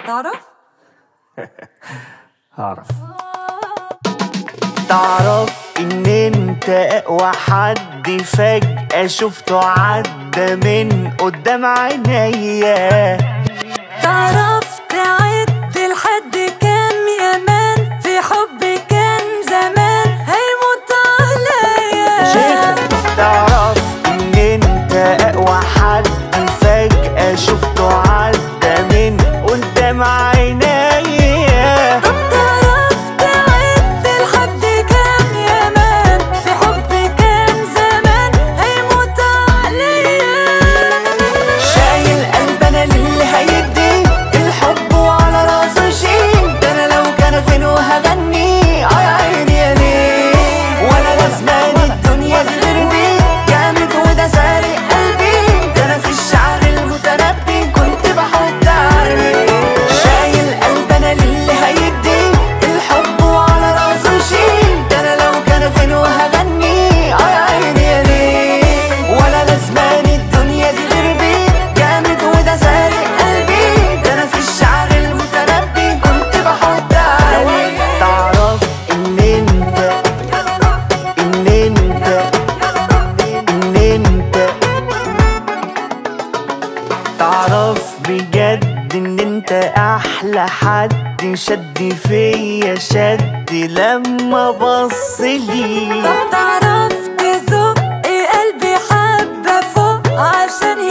تعرف؟ هعرف تعرف ان انت اقوى حد فجأة شفته عدى من قدام عينيا تعرف تعد لحد كام يا مان في حب كان زمان هيموت عليا شايفك تعرف ان انت اقوى حد فجأة شفته عدى من قدام عينيا طب تعرف تعد لحد كام يا مان في حب كان زمان هيموت عليا شايل قلب انا للي هيدي الحب وعلى راسه شيء ده انا لو كان غنو هغني اه يا عيني يا ليه ولا لازمان الدنيا دي غير بيه جامد وده سارق قلبي ده انا في الشعر المتنبي كنت بحط عليه شايل قلب انا للي هيدي الحب وعلى راسه شيء ده انا لو كان غنو هغني اه يا عيني يا ليه ولا لازمان الدنيا دي غير بيه جامد وده سارق قلبي ده انا في الشعر المتنبي كنت بحط عليه تعرف ان انت ان انت ان انت تعرف بجد ان انت احلى حد شد فيا شد لما بص لي طب تعرف تزق قلبي حبة فوق عشان